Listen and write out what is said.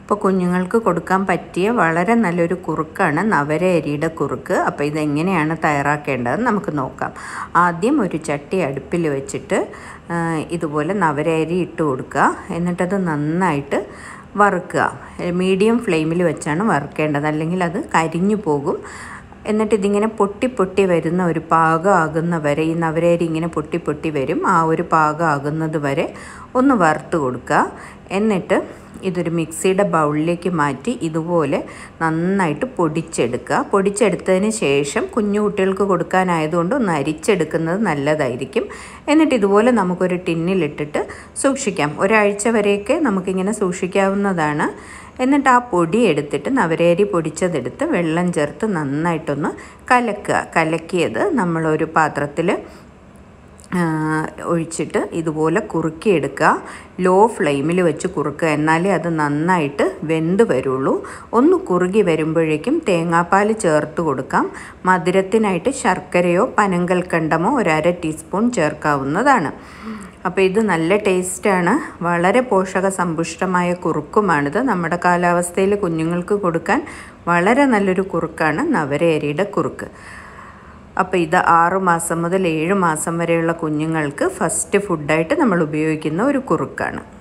അപ്പോൾ കുഞ്ഞുങ്ങൾക്ക് കൊടുക്കാൻ പറ്റിയ വളരെ നല്ലൊരു കുറുക്കാണ് നവര അരിയുടെ കുറുക്ക് അപ്പോൾ ഇതെങ്ങനെയാണ് തയ്യാറാക്കേണ്ടത് നമുക്ക് നോക്കാം ആദ്യം ഒരു ചട്ടി അടുപ്പിൽ വെച്ചിട്ട് ആ, ഇതുപോലെ നവര അരി ഇട്ട് കൊടുക്കുക എന്നിട്ടത് നന്നായിട്ട് വറുക്കുക മീഡിയം ഫ്ലെയിമിൽ വെച്ചാണ് വറുക്കേണ്ടത് അല്ലെങ്കിൽ അത് കരിഞ്ഞു പോകും എന്നിട്ട് ഇതിങ്ങനെ പൊട്ടി പൊട്ടി വരുന്ന ഒരു പാകം ആകുന്ന വരെ ഈ നവരേരി ഇങ്ങനെ പൊട്ടി പൊട്ടി വരും ആ ഒരു പാകം ആകുന്നത് വരെ ഒന്ന് വറുത്ത് കൊടുക്കുക എന്നിട്ട് ഇതൊരു മിക്സിയുടെ ബൗളിലേക്ക് മാറ്റി ഇതുപോലെ നന്നായിട്ട് പൊടിച്ചെടുക്കുക പൊടിച്ചെടുത്തതിന് ശേഷം കുഞ്ഞു കുട്ടികൾക്ക് കൊടുക്കാനായതുകൊണ്ട് ഒന്ന് അരിച്ചെടുക്കുന്നത് നല്ലതായിരിക്കും എന്നിട്ട് ഇതുപോലെ നമുക്കൊരു ടിന്നിലിട്ടിട്ട് സൂക്ഷിക്കാം ഒരാഴ്ച വരെയൊക്കെ നമുക്കിങ്ങനെ സൂക്ഷിക്കാവുന്നതാണ് എന്നിട്ട് ആ പൊടി എടുത്തിട്ട് നവരേരി പൊടിച്ചതെടുത്ത് വെള്ളം ചേർത്ത് നന്നായിട്ടൊന്ന് കലക്കുക കലക്കിയത് നമ്മളൊരു പാത്രത്തിൽ ഒഴിച്ചിട്ട് ഇതുപോലെ കുറുക്കിയെടുക്കുക ലോ ഫ്ലെയിമിൽ വെച്ച് കുറുക്കുക എന്നാലേ അത് നന്നായിട്ട് വെന്ത് വരുള്ളൂ ഒന്ന് കുറുകി വരുമ്പോഴേക്കും തേങ്ങാപ്പാൽ ചേർത്ത് കൊടുക്കാം മധുരത്തിനായിട്ട് ശർക്കരയോ പനങ്കൽക്കണ്ടമോ ഒരു അര ടീസ്പൂൺ ചേർക്കാവുന്നതാണ് അപ്പോൾ ഇത് നല്ല ടേസ്റ്റാണ് വളരെ പോഷക സമ്പുഷ്ടമായ കുറുക്കുമാണിത് നമ്മുടെ കാലാവസ്ഥയിൽ കുഞ്ഞുങ്ങൾക്ക് കൊടുക്കാൻ വളരെ നല്ലൊരു കുറുക്കാണ് നവരയരിയുടെ കുറുക്ക് അപ്പോൾ ഇത് ആറു മാസം മുതൽ ഏഴ് മാസം വരെയുള്ള കുഞ്ഞുങ്ങൾക്ക് ഫസ്റ്റ് ഫുഡായിട്ട് നമ്മൾ ഉപയോഗിക്കുന്ന ഒരു കുറുക്കാണ്